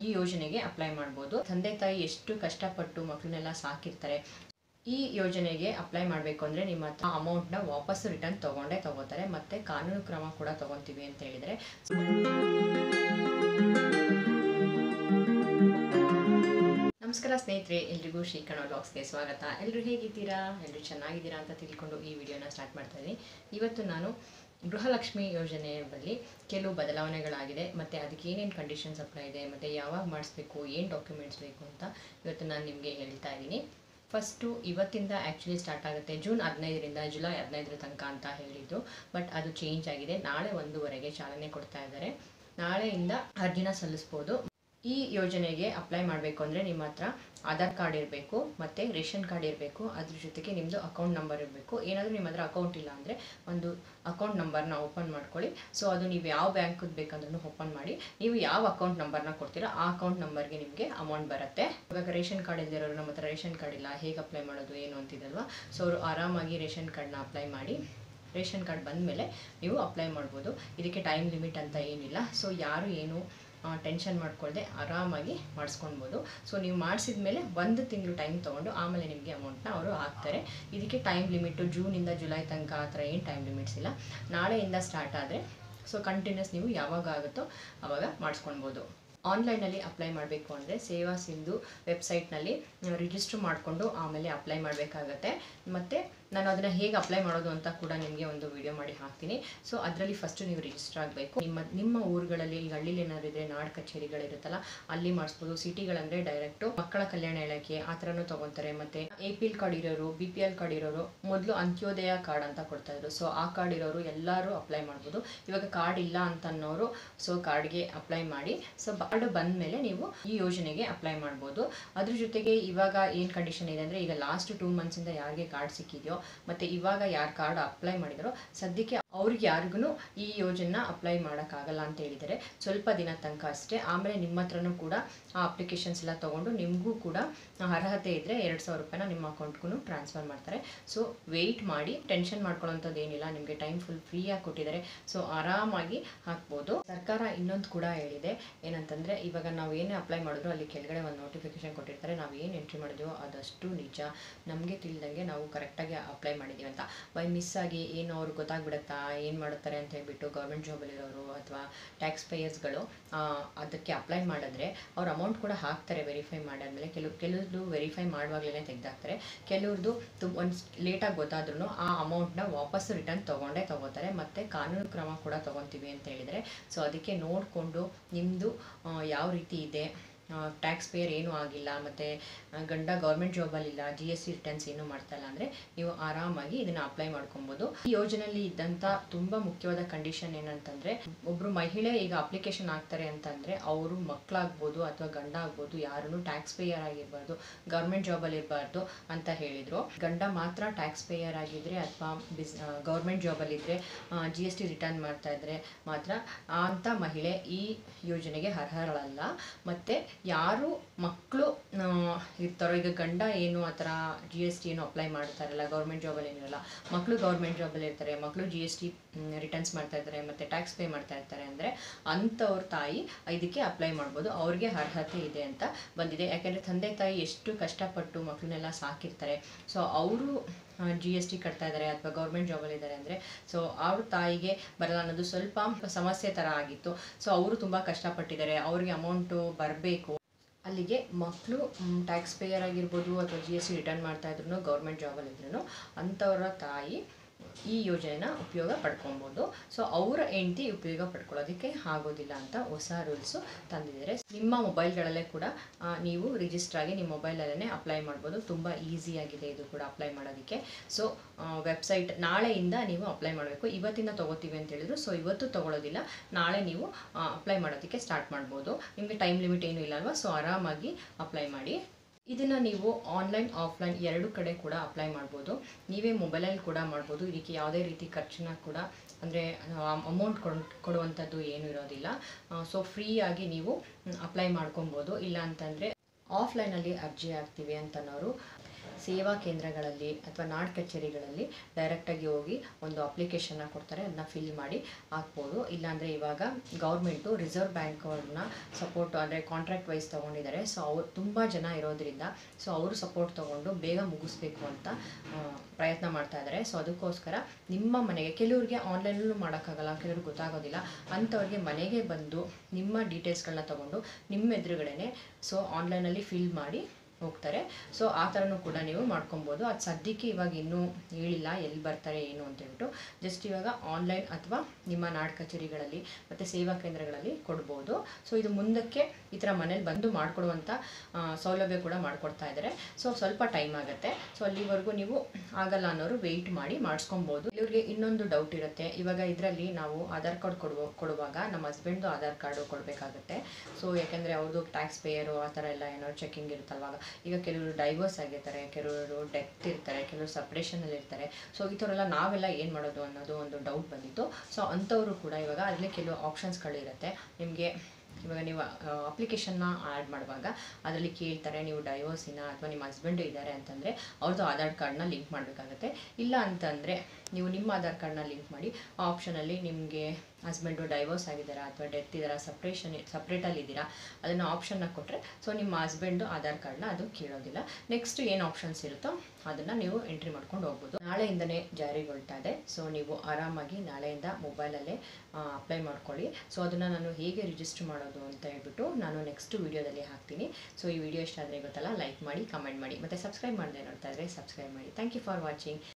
ಈ ಯೋಜನೆಗೆ ಅಪ್ಲೈ ಮಾಡ್ಬೋದು ತಂದೆ ತಾಯಿ ಎಷ್ಟು ಕಷ್ಟಪಟ್ಟು ಮಕ್ಕಳನ್ನೆಲ್ಲ ಸಾಕಿರ್ತಾರೆ ಈ ಯೋಜನೆಗೆ ಅಪ್ಲೈ ಮಾಡಬೇಕು ಅಂದರೆ ನಿಮ್ಮ ಹತ್ರ ಅಮೌಂಟ್ನ ವಾಪಸ್ ರಿಟರ್ನ್ ತೊಗೊಂಡೇ ತೊಗೋತಾರೆ ಮತ್ತು ಕಾನೂನು ಕ್ರಮ ಕೂಡ ತೊಗೊತೀವಿ ಅಂತ ಹೇಳಿದರೆ ನಮಸ್ಕಾರ ಸ್ನೇಹಿತರೆ ಎಲ್ರಿಗೂ ಶ್ರೀಕಣ ವ್ಲಾಗ್ಸ್ಗೆ ಸ್ವಾಗತ ಎಲ್ಲರೂ ಹೇಗಿದ್ದೀರಾ ಎಲ್ಲರೂ ಚೆನ್ನಾಗಿದ್ದೀರಾ ಅಂತ ತಿಳ್ಕೊಂಡು ಈ ವಿಡಿಯೋನ ಸ್ಟಾರ್ಟ್ ಮಾಡ್ತಾ ಇದ್ದೀನಿ ಇವತ್ತು ನಾನು ಗೃಹಲಕ್ಷ್ಮಿ ಯೋಜನೆಯಲ್ಲಿ ಕೆಲವು ಬದಲಾವಣೆಗಳಾಗಿದೆ ಮತ್ತು ಅದಕ್ಕೆ ಏನೇನು ಕಂಡೀಷನ್ಸ್ ಅಪ್ಲೈ ಇದೆ ಮತ್ತು ಯಾವಾಗ ಮಾಡಿಸ್ಬೇಕು ಏನು ಡಾಕ್ಯುಮೆಂಟ್ಸ್ ಬೇಕು ಅಂತ ಇವತ್ತು ನಾನು ನಿಮಗೆ ಹೇಳ್ತಾ ಇದ್ದೀನಿ ಫಸ್ಟು ಇವತ್ತಿಂದ ಆ್ಯಕ್ಚುಲಿ ಸ್ಟಾರ್ಟ್ ಆಗುತ್ತೆ ಜೂನ್ ಹದಿನೈದರಿಂದ ಜುಲೈ ಹದಿನೈದರ ತನಕ ಅಂತ ಹೇಳಿದ್ದು ಬಟ್ ಅದು ಚೇಂಜ್ ಆಗಿದೆ ನಾಳೆ ಒಂದೂವರೆಗೆ ಚಾಲನೆ ಕೊಡ್ತಾ ಇದ್ದಾರೆ ನಾಳೆಯಿಂದ ಅರ್ಜಿನ ಸಲ್ಲಿಸ್ಬೋದು ಈ ಯೋಜನೆಗೆ ಅಪ್ಲೈ ಮಾಡಬೇಕು ಅಂದರೆ ನಿಮ್ಮ ಹತ್ರ ಆಧಾರ್ ಕಾರ್ಡ್ ಇರಬೇಕು ಮತ್ತು ರೇಷನ್ ಕಾರ್ಡ್ ಇರಬೇಕು ಅದ್ರ ಜೊತೆಗೆ ನಿಮ್ಮದು ಅಕೌಂಟ್ ನಂಬರ್ ಇರಬೇಕು ಏನಾದರೂ ನಿಮ್ಮ ಹತ್ರ ಅಕೌಂಟ್ ಇಲ್ಲ ಅಂದರೆ ಒಂದು ಅಕೌಂಟ್ ನಂಬರ್ನ ಓಪನ್ ಮಾಡ್ಕೊಳ್ಳಿ ಸೊ ಅದು ನೀವು ಯಾವ ಬ್ಯಾಂಕದ್ದು ಬೇಕಂದ್ರೂ ಓಪನ್ ಮಾಡಿ ನೀವು ಯಾವ ಅಕೌಂಟ್ ನಂಬರ್ನ ಕೊಡ್ತೀರಾ ಆ ಅಕೌಂಟ್ ನಂಬರ್ಗೆ ನಿಮಗೆ ಅಮೌಂಟ್ ಬರುತ್ತೆ ಇವಾಗ ರೇಷನ್ ಕಾರ್ಡ್ ಇಲ್ದಿರೋರು ನಮ್ಮ ಹತ್ರ ರೇಷನ್ ಕಾರ್ಡ್ ಇಲ್ಲ ಹೇಗೆ ಅಪ್ಲೈ ಮಾಡೋದು ಏನು ಅಂತಿದಲ್ವಾ ಸೊ ಅವರು ಆರಾಮಾಗಿ ರೇಷನ್ ಕಾರ್ಡ್ನ ಅಪ್ಲೈ ಮಾಡಿ ರೇಷನ್ ಕಾರ್ಡ್ ಬಂದಮೇಲೆ ನೀವು ಅಪ್ಲೈ ಮಾಡ್ಬೋದು ಇದಕ್ಕೆ ಟೈಮ್ ಲಿಮಿಟ್ ಅಂತ ಏನಿಲ್ಲ ಸೊ ಯಾರು ಏನು ಟೆನ್ಷನ್ ಮಾಡ್ಕೊಳ್ಳದೆ ಆರಾಮಾಗಿ ಮಾಡಿಸ್ಕೊಳ್ಬೋದು ಸೊ ನೀವು ಮಾಡಿಸಿದ ಮೇಲೆ ಒಂದು ತಿಂಗಳು ಟೈಮ್ ತೊಗೊಂಡು ಆಮೇಲೆ ನಿಮಗೆ ಅಮೌಂಟ್ನ ಅವರು ಹಾಕ್ತಾರೆ ಇದಕ್ಕೆ ಟೈಮ್ ಲಿಮಿಟು ಜೂನಿಂದ ಜುಲೈ ತನಕ ಆ ಥರ ಏನು ಟೈಮ್ ಲಿಮಿಟ್ಸ್ ಇಲ್ಲ ನಾಳೆಯಿಂದ ಸ್ಟಾರ್ಟ್ ಆದರೆ ಸೊ ಕಂಟಿನ್ಯೂಸ್ ನೀವು ಯಾವಾಗ ಆಗುತ್ತೋ ಆವಾಗ ಮಾಡಿಸ್ಕೊಳ್ಬೋದು ಆನ್ಲೈನಲ್ಲಿ ಅಪ್ಲೈ ಮಾಡಬೇಕು ಅಂದರೆ ಸೇವಾ ಸಿಂಧು ವೆಬ್ಸೈಟ್ನಲ್ಲಿ ರಿಜಿಸ್ಟರ್ ಮಾಡಿಕೊಂಡು ಆಮೇಲೆ ಅಪ್ಲೈ ಮಾಡಬೇಕಾಗತ್ತೆ ಮತ್ತು ನಾನು ಅದನ್ನು ಹೇಗೆ ಅಪ್ಲೈ ಮಾಡೋದು ಅಂತ ಕೂಡ ನಿಮಗೆ ಒಂದು ವಿಡಿಯೋ ಮಾಡಿ ಹಾಕ್ತೀನಿ ಸೊ ಅದರಲ್ಲಿ ಫಸ್ಟು ನೀವು ರಿಜಿಸ್ಟರ್ ಆಗಬೇಕು ನಿಮ್ಮ ನಿಮ್ಮ ಊರುಗಳಲ್ಲಿ ಈಗ ಹಳ್ಳಿಲಿ ಏನಾದ್ರು ಇದ್ದರೆ ನಾಡ್ ಕಚೇರಿಗಳಿರುತ್ತಲ್ಲ ಅಲ್ಲಿ ಮಾಡಿಸ್ಬೋದು ಸಿಟಿಗಳಂದರೆ ಡೈರೆಕ್ಟು ಮಕ್ಕಳ ಕಲ್ಯಾಣ ಇಲಾಖೆ ಆ ಥರನೂ ತೊಗೊತಾರೆ ಮತ್ತು ಎ ಪಿ ಎಲ್ ಕಾರ್ಡ್ ಇರೋರು ಬಿ ಪಿ ಎಲ್ ಕಾರ್ಡ್ ಇರೋರು ಮೊದಲು ಅಂತ್ಯೋದಯ ಕಾರ್ಡ್ ಅಂತ ಕೊಡ್ತಾ ಇದ್ರು ಸೊ ಆ ಕಾರ್ಡ್ ಇರೋರು ಎಲ್ಲರೂ ಅಪ್ಲೈ ಮಾಡ್ಬೋದು ಇವಾಗ ಕಾರ್ಡ್ ಇಲ್ಲ ಅಂತ ಅನ್ನೋರು ಸೊ ಕಾರ್ಡ್ಗೆ ಅಪ್ಲೈ ಮಾಡಿ ಸೊ ಕಾರ್ಡ್ ಬಂದ ಮೇಲೆ ನೀವು ಈ ಯೋಜನೆಗೆ ಅಪ್ಲೈ ಮಾಡ್ಬೋದು ಅದ್ರ ಜೊತೆಗೆ ಇವಾಗ ಏನು ಕಂಡೀಷನ್ ಇದೆ ಅಂದರೆ ಈಗ ಲಾಸ್ಟ್ ಟೂ ಮಂತ್ಸಿಂದ ಯಾರಿಗೆ ಕಾರ್ಡ್ ಸಿಕ್ಕಿದೆಯೋ ಮತ್ತು ಇವಾಗ ಯಾರು ಕಾರ್ಡ್ ಅಪ್ಲೈ ಮಾಡಿದರೋ ಸದ್ಯಕ್ಕೆ ಅವ್ರಿಗೆ ಯಾರಿಗೂ ಈ ಯೋಜನೆ ಅಪ್ಲೈ ಮಾಡೋಕ್ಕಾಗಲ್ಲ ಅಂತ ಹೇಳಿದ್ದಾರೆ ಸ್ವಲ್ಪ ದಿನ ತನಕ ಅಷ್ಟೇ ಆಮೇಲೆ ನಿಮ್ಮ ಹತ್ರನೂ ಕೂಡ ಆ ಅಪ್ಲಿಕೇಶನ್ಸ್ ಎಲ್ಲ ತೊಗೊಂಡು ನಿಮಗೂ ಕೂಡ ಅರ್ಹತೆ ಇದ್ದರೆ ಎರಡು ಸಾವಿರ ರೂಪಾಯಿನ ನಿಮ್ಮ ಅಕೌಂಟ್ಗೂ ಟ್ರಾನ್ಸ್ಫರ್ ಮಾಡ್ತಾರೆ ಸೊ ವೆಯ್ಟ್ ಮಾಡಿ ಟೆನ್ಷನ್ ಮಾಡ್ಕೊಳ್ಳೋಂಥದ್ದು ಏನಿಲ್ಲ ನಿಮಗೆ ಟೈಮ್ ಫುಲ್ ಫ್ರೀಯಾಗಿ ಕೊಟ್ಟಿದ್ದಾರೆ ಸೊ ಆರಾಮಾಗಿ ಹಾಕ್ಬೋದು ಸರ್ಕಾರ ಇನ್ನೊಂದು ಕೂಡ ಹೇಳಿದೆ ಏನಂತಂದರೆ ಇವಾಗ ನಾವು ಏನೇ ಅಪ್ಲೈ ಮಾಡಿದ್ರು ಅಲ್ಲಿ ಕೆಳಗಡೆ ಒಂದು ನೋಟಿಫಿಕೇಶನ್ ಕೊಟ್ಟಿರ್ತಾರೆ ನಾವು ಏನು ಎಂಟ್ರಿ ಮಾಡಿದ್ವೋ ಅದಷ್ಟು ನಿಜ ನಮಗೆ ತಿಳಿದಂಗೆ ನಾವು ಕರೆಕ್ಟಾಗಿ ಅಪ್ಲೈ ಮಾಡಿದ್ದೀವಿ ಅಂತ ಬೈ ಮಿಸ್ ಆಗಿ ಏನು ಅವ್ರಿಗೆ ಗೊತ್ತಾಗ್ಬಿಡುತ್ತಾ ಏನು ಮಾಡುತ್ತಾರೆ ಅಂತ ಹೇಳ್ಬಿಟ್ಟು ಗೌರ್ಮೆಂಟ್ ಜಾಬಲ್ಲಿರೋರು ಅಥವಾ ಟ್ಯಾಕ್ಸ್ ಪೇಯರ್ಸ್ಗಳು ಅದಕ್ಕೆ ಅಪ್ಲೈ ಮಾಡಿದ್ರೆ ಅವ್ರ ಅಮೌಂಟ್ ಕೂಡ ಹಾಕ್ತಾರೆ ವೆರಿಫೈ ಮಾಡಾದ್ಮೇಲೆ ಕೆಲವು ಕೆಲವ್ರದ್ದು ವೆರಿಫೈ ಮಾಡುವಾಗಲೇ ತೆಗೆದಾಕ್ತಾರೆ ಕೆಲವ್ರದ್ದು ತು ಒಂದು ಲೇಟಾಗಿ ಗೊತ್ತಾದ್ರೂ ಆ ಅಮೌಂಟ್ನ ವಾಪಸ್ ರಿಟರ್ನ್ ತೊಗೊಂಡೇ ತೊಗೋತಾರೆ ಮತ್ತು ಕಾನೂನು ಕ್ರಮ ಕೂಡ ತೊಗೊತೀವಿ ಅಂತ ಹೇಳಿದರೆ ಸೊ ಅದಕ್ಕೆ ನೋಡಿಕೊಂಡು ನಿಮ್ಮದು ಯಾವ ರೀತಿ ಇದೆ ಟ್ಯಾಕ್ಸ್ ಪೇಯರ್ ಏನೂ ಆಗಿಲ್ಲ ಮತ್ತು ಗಂಡ ಗೌರ್ಮೆಂಟ್ ಜಾಬಲ್ಲಿಲ್ಲ ಜಿ ಎಸ್ ಟಿ ರಿಟರ್ನ್ಸ್ ಏನೂ ಮಾಡ್ತಾ ಇಲ್ಲ ಅಂದರೆ ನೀವು ಆರಾಮಾಗಿ ಇದನ್ನು ಅಪ್ಲೈ ಮಾಡ್ಕೊಬೋದು ಈ ಯೋಜನೆಯಲ್ಲಿ ಇದ್ದಂಥ ತುಂಬ ಮುಖ್ಯವಾದ ಕಂಡೀಷನ್ ಏನಂತಂದರೆ ಒಬ್ಬರು ಮಹಿಳೆ ಈಗ ಅಪ್ಲಿಕೇಶನ್ ಹಾಕ್ತಾರೆ ಅಂತಂದರೆ ಅವರು ಮಕ್ಕಳಾಗ್ಬೋದು ಅಥವಾ ಗಂಡ ಆಗ್ಬೋದು ಯಾರೂ ಟ್ಯಾಕ್ಸ್ ಪೇಯರ್ ಆಗಿರಬಾರ್ದು ಗೌರ್ಮೆಂಟ್ ಜಾಬಲ್ಲಿ ಇರಬಾರ್ದು ಅಂತ ಹೇಳಿದರು ಗಂಡ ಮಾತ್ರ ಟ್ಯಾಕ್ಸ್ ಪೇಯರ್ ಆಗಿದ್ದರೆ ಅಥವಾ ಬಿಸ್ ಗೌರ್ಮೆಂಟ್ ಜಾಬಲ್ಲಿದ್ದರೆ ಜಿ ಎಸ್ ಟಿ ರಿಟರ್ನ್ ಮಾಡ್ತಾ ಇದ್ದರೆ ಮಾತ್ರ ಅಂಥ ಮಹಿಳೆ ಈ ಯೋಜನೆಗೆ ಅರ್ಹರಲ್ಲ ಮತ್ತು ಯಾರು ಮಕ್ಕಳು ಇರ್ತಾರೋ ಈಗ ಗಂಡ ಏನು ಆ ಥರ ಜಿ ಎಸ್ ಟಿ ಏನು ಅಪ್ಲೈ ಮಾಡ್ತಾರಲ್ಲ ಗೌರ್ಮೆಂಟ್ ಜಾಬಲ್ಲಿ ಏನಿರಲ್ಲ ಮಕ್ಕಳು ಗೌರ್ಮೆಂಟ್ ಜಾಬಲ್ಲಿ ಇರ್ತಾರೆ ಮಕ್ಕಳು ಜಿ ಎಸ್ ಟಿ ರಿಟರ್ನ್ಸ್ ಮಾಡ್ತಾ ಇರ್ತಾರೆ ಮತ್ತು ಟ್ಯಾಕ್ಸ್ ಪೇ ಮಾಡ್ತಾ ಇರ್ತಾರೆ ಅಂದರೆ ಅಂಥವ್ರ ತಾಯಿ ಇದಕ್ಕೆ ಅಪ್ಲೈ ಮಾಡ್ಬೋದು ಅವ್ರಿಗೆ ಅರ್ಹತೆ ಇದೆ ಅಂತ ಬಂದಿದೆ ಯಾಕೆಂದರೆ ತಂದೆ ತಾಯಿ ಎಷ್ಟು ಕಷ್ಟಪಟ್ಟು ಮಕ್ಕಳನ್ನೆಲ್ಲ ಸಾಕಿರ್ತಾರೆ ಸೊ ಅವರು ಜಿ ಎಸ್ ಟಿ ಕಟ್ತಾ ಇದ್ದಾರೆ ಅಥವಾ ಗೌರ್ಮೆಂಟ್ ಜಾಬಲ್ಲಿ ಇದ್ದಾರೆ ಅಂದರೆ ಸೊ ಅವ್ರ ತಾಯಿಗೆ ಬರಲ್ಲ ಅನ್ನೋದು ಸ್ವಲ್ಪ ಸಮಸ್ಯೆ ಥರ ಆಗಿತ್ತು ಸೊ ಅವರು ತುಂಬ ಕಷ್ಟಪಟ್ಟಿದ್ದಾರೆ ಅವ್ರಿಗೆ ಅಮೌಂಟು ಬರಬೇಕು ಅಲ್ಲಿಗೆ ಮಕ್ಕಳು ಟ್ಯಾಕ್ಸ್ ಪೇಯರ್ ಆಗಿರ್ಬೋದು ಅಥವಾ ಜಿ ಎಸ್ ಟಿ ರಿಟರ್ನ್ ಮಾಡ್ತಾ ಇದ್ರು ಗೌರ್ಮೆಂಟ್ ಜಾಬಲ್ಲಿ ಇದ್ರೂ ಅಂಥವ್ರ ತಾಯಿ ಈ ಯೋಜನೆನ ಉಪಯೋಗ ಪಡ್ಕೊಬೋದು ಸೊ ಅವರ ಹೆಂಡತಿ ಉಪಯೋಗ ಪಡ್ಕೊಳ್ಳೋದಕ್ಕೆ ಆಗೋದಿಲ್ಲ ಅಂತ ಹೊಸ ರೂಲ್ಸು ತಂದಿದ್ದಾರೆ ನಿಮ್ಮ ಮೊಬೈಲ್ಗಳಲ್ಲೇ ಕೂಡ ಆ, ನೀವು ರಿಜಿಸ್ಟರ್ ಆಗಿ ನಿಮ್ಮ ಮೊಬೈಲಲ್ಲೇ ಅಪ್ಲೈ ಮಾಡ್ಬೋದು ತುಂಬ ಈಸಿಯಾಗಿದೆ ಇದು ಕೂಡ ಅಪ್ಲೈ ಮಾಡೋದಕ್ಕೆ ಸೊ ವೆಬ್ಸೈಟ್ ನಾಳೆಯಿಂದ ನೀವು ಅಪ್ಲೈ ಮಾಡಬೇಕು ಇವತ್ತಿಂದ ತೊಗೋತೀವಿ ಅಂತ ಹೇಳಿದ್ರು ಸೊ ಇವತ್ತು ತೊಗೊಳೋದಿಲ್ಲ ನಾಳೆ ನೀವು ಅಪ್ಲೈ ಮಾಡೋದಕ್ಕೆ ಸ್ಟಾರ್ಟ್ ಮಾಡ್ಬೋದು ನಿಮಗೆ ಟೈಮ್ ಲಿಮಿಟ್ ಏನೂ ಇಲ್ಲ ಅಲ್ವಾ ಸೊ ಆರಾಮಾಗಿ ಅಪ್ಲೈ ಮಾಡಿ ಇದನ್ನು ನೀವು ಆನ್ಲೈನ್ ಆಫ್ಲೈನ್ ಎರಡು ಕಡೆ ಕೂಡ ಅಪ್ಲೈ ಮಾಡ್ಬೋದು ನೀವೇ ಮೊಬೈಲಲ್ಲಿ ಕೂಡ ಮಾಡ್ಬೋದು ಇದಕ್ಕೆ ಯಾವುದೇ ರೀತಿ ಖರ್ಚನ್ನ ಕೂಡ ಅಂದರೆ ಅಮೌಂಟ್ ಕೊಡ್ ಕೊಡುವಂಥದ್ದು ಏನೂ ಇರೋದಿಲ್ಲ ಸೊ ಫ್ರೀಯಾಗಿ ನೀವು ಅಪ್ಲೈ ಮಾಡ್ಕೊಬೋದು ಇಲ್ಲ ಅಂತಂದರೆ ಆಫ್ಲೈನಲ್ಲಿ ಅರ್ಜಿ ಹಾಕ್ತೀವಿ ಅಂತನೋರು ಸೇವಾ ಕೇಂದ್ರಗಳಲ್ಲಿ ಅಥವಾ ನಾಡ್ ಕಚೇರಿಗಳಲ್ಲಿ ಡೈರೆಕ್ಟಾಗಿ ಹೋಗಿ ಒಂದು ಅಪ್ಲಿಕೇಶನ್ನ ಕೊಡ್ತಾರೆ ಅದನ್ನ ಫಿಲ್ ಮಾಡಿ ಹಾಕ್ಬೋದು ಇಲ್ಲಾಂದರೆ ಇವಾಗ ಗೌರ್ಮೆಂಟು ರಿಸರ್ವ್ ಬ್ಯಾಂಕ್ ಅವ್ರನ್ನ ಸಪೋರ್ಟ್ ಅಂದರೆ ಕಾಂಟ್ರಾಕ್ಟ್ ವೈಸ್ ತೊಗೊಂಡಿದ್ದಾರೆ ಸೊ ಅವ್ರು ತುಂಬ ಜನ ಇರೋದ್ರಿಂದ ಸೊ ಅವರು ಸಪೋರ್ಟ್ ತೊಗೊಂಡು ಬೇಗ ಮುಗಿಸ್ಬೇಕು ಅಂತ ಆ, ಪ್ರಯತ್ನ ಮಾಡ್ತಾ ಇದ್ದಾರೆ ಸೊ ಅದಕ್ಕೋಸ್ಕರ ನಿಮ್ಮ ಮನೆಗೆ ಕೆಲವ್ರಿಗೆ ಆನ್ಲೈನಲ್ಲೂ ಮಾಡೋಕ್ಕಾಗಲ್ಲ ಕೆಲವ್ರಿಗೆ ಗೊತ್ತಾಗೋದಿಲ್ಲ ಅಂಥವ್ರಿಗೆ ಮನೆಗೆ ಬಂದು ನಿಮ್ಮ ಡೀಟೇಲ್ಸ್ಗಳನ್ನ ತೊಗೊಂಡು ನಿಮ್ಮ ಎದುರುಗಡೆನೆ ಸೊ ಆನ್ಲೈನಲ್ಲಿ ಫಿಲ್ ಮಾಡಿ ಹೋಗ್ತಾರೆ ಸೊ ಆ ಥರನೂ ಕೂಡ ನೀವು ಮಾಡ್ಕೊಬೋದು ಅದು ಸದ್ಯಕ್ಕೆ ಇವಾಗ ಇನ್ನೂ ಹೇಳಿಲ್ಲ ಎಲ್ಲಿ ಬರ್ತಾರೆ ಏನು ಅಂತ ಹೇಳ್ಬಿಟ್ಟು ಜಸ್ಟ್ ಇವಾಗ ಆನ್ಲೈನ್ ಅಥವಾ ನಿಮ್ಮ ನಾಡ್ ಕಚೇರಿಗಳಲ್ಲಿ ಮತ್ತು ಸೇವಾ ಕೇಂದ್ರಗಳಲ್ಲಿ ಕೊಡ್ಬೋದು ಸೊ ಇದು ಮುಂದಕ್ಕೆ ಈ ಥರ ಮನೇಲಿ ಬಂದು ಮಾಡಿಕೊಡುವಂಥ ಸೌಲಭ್ಯ ಕೂಡ ಮಾಡಿಕೊಡ್ತಾ ಇದ್ದಾರೆ ಸೊ ಸ್ವಲ್ಪ ಟೈಮ್ ಆಗುತ್ತೆ ಸೊ ಅಲ್ಲಿವರೆಗೂ ನೀವು ಆಗಲ್ಲ ಅನ್ನೋರು ವೆಯ್ಟ್ ಮಾಡಿ ಮಾಡಿಸ್ಕೊಬೋದು ಇವ್ರಿಗೆ ಇನ್ನೊಂದು ಡೌಟ್ ಇರುತ್ತೆ ಇವಾಗ ಇದರಲ್ಲಿ ನಾವು ಆಧಾರ್ ಕಾರ್ಡ್ ಕೊಡುವ ಕೊಡುವಾಗ ನಮ್ಮ ಹಸ್ಬೆಂಡ್ದು ಆಧಾರ್ ಕಾರ್ಡು ಕೊಡಬೇಕಾಗುತ್ತೆ ಸೊ ಯಾಕೆಂದರೆ ಅವ್ರದ್ದು ಟ್ಯಾಕ್ಸ್ ಪೇಯರು ಆ ಥರ ಎಲ್ಲ ಏನೋ ಚೆಕಿಂಗ್ ಇರುತ್ತಲ್ವಾಗ ಈಗ ಕೆಲವರು ಡೈವರ್ಸ್ ಆಗಿರ್ತಾರೆ ಕೆಲವರು ಡೆತ್ ಇರ್ತಾರೆ ಕೆಲವರು ಸಪ್ರೇಷನಲ್ಲಿ ಇರ್ತಾರೆ ಸೊ ಈ ಥರ ಎಲ್ಲ ನಾವೆಲ್ಲ ಏನು ಮಾಡೋದು ಅನ್ನೋದು ಒಂದು ಡೌಟ್ ಬಂದಿತ್ತು ಸೊ ಅಂಥವರು ಕೂಡ ಇವಾಗ ಅದರಲ್ಲಿ ಕೆಲವು ಆಪ್ಷನ್ಸ್ಗಳಿರುತ್ತೆ ನಿಮಗೆ ಇವಾಗ ನೀವು ಅಪ್ಲಿಕೇಶನ್ನ ಆ್ಯಡ್ ಮಾಡುವಾಗ ಅದರಲ್ಲಿ ಕೇಳ್ತಾರೆ ನೀವು ಡೈವೋರ್ಸಿನ ಅಥವಾ ನಿಮ್ಮ ಹಸ್ಬೆಂಡು ಇದ್ದಾರೆ ಅಂತಂದರೆ ಅವ್ರದ್ದು ಆಧಾರ್ ಕಾರ್ಡ್ನ ಲಿಂಕ್ ಮಾಡಬೇಕಾಗತ್ತೆ ಇಲ್ಲ ಅಂತಂದರೆ ನೀವು ನಿಮ್ಮ ಆಧಾರ್ ಕಾರ್ಡ್ನ ಲಿಂಕ್ ಮಾಡಿ ಆ ಆಪ್ಷನಲ್ಲಿ ನಿಮಗೆ ಹಸ್ಬೆಂಡು ಡೈವೋರ್ಸ್ ಆಗಿದ್ದಾರಾ ಅಥವಾ ಡೆತ್ ಇದ್ದಾರಾ ಸಪ್ರೇಷನ್ ಸಪ್ರೇಟಲ್ಲಿ ಇದ್ದೀರಾ ಅದನ್ನು ಆಪ್ಷನ್ನ ಕೊಟ್ಟರೆ ಸೊ ನಿಮ್ಮ ಹಸ್ಬೆಂಡು ಆಧಾರ್ ಕಾರ್ಡ್ನ ಅದು ಕೇಳೋದಿಲ್ಲ ನೆಕ್ಸ್ಟ್ ಏನು ಆಪ್ಷನ್ಸ್ ಇರುತ್ತೋ ಅದನ್ನು ನೀವು ಎಂಟ್ರಿ ಮಾಡ್ಕೊಂಡು ಹೋಗ್ಬೋದು ನಾಳೆಯಿಂದನೇ ಜಾರಿಗೊಳ್ತಾ ಇದೆ ಸೊ ನೀವು ಆರಾಮಾಗಿ ನಾಳೆಯಿಂದ ಮೊಬೈಲಲ್ಲೇ ಅಪ್ಲೈ ಮಾಡ್ಕೊಳ್ಳಿ ಸೊ ಅದನ್ನು ನಾನು ಹೇಗೆ ರಿಜಿಸ್ಟರ್ ಮಾಡೋದು ಅಂತ ಹೇಳ್ಬಿಟ್ಟು ನಾನು ನೆಕ್ಸ್ಟ್ ವೀಡಿಯೋದಲ್ಲಿ ಹಾಕ್ತೀನಿ ಸೊ ಈ ವಿಡಿಯೋ ಇಷ್ಟ ಆದರೆ ಗೊತ್ತಲ್ಲ ಲೈಕ್ ಮಾಡಿ ಕಮೆಂಟ್ ಮಾಡಿ ಮತ್ತು ಸಬ್ಸ್ಕ್ರೈಬ್ ಮಾಡದೆ ನೋಡ್ತಾ ಇದ್ದರೆ ಸಬ್ಸ್ಕ್ರೈಬ್ ಮಾಡಿ ಥ್ಯಾಂಕ್ ಯು ಫಾರ್ ವಾಚಿಂಗ್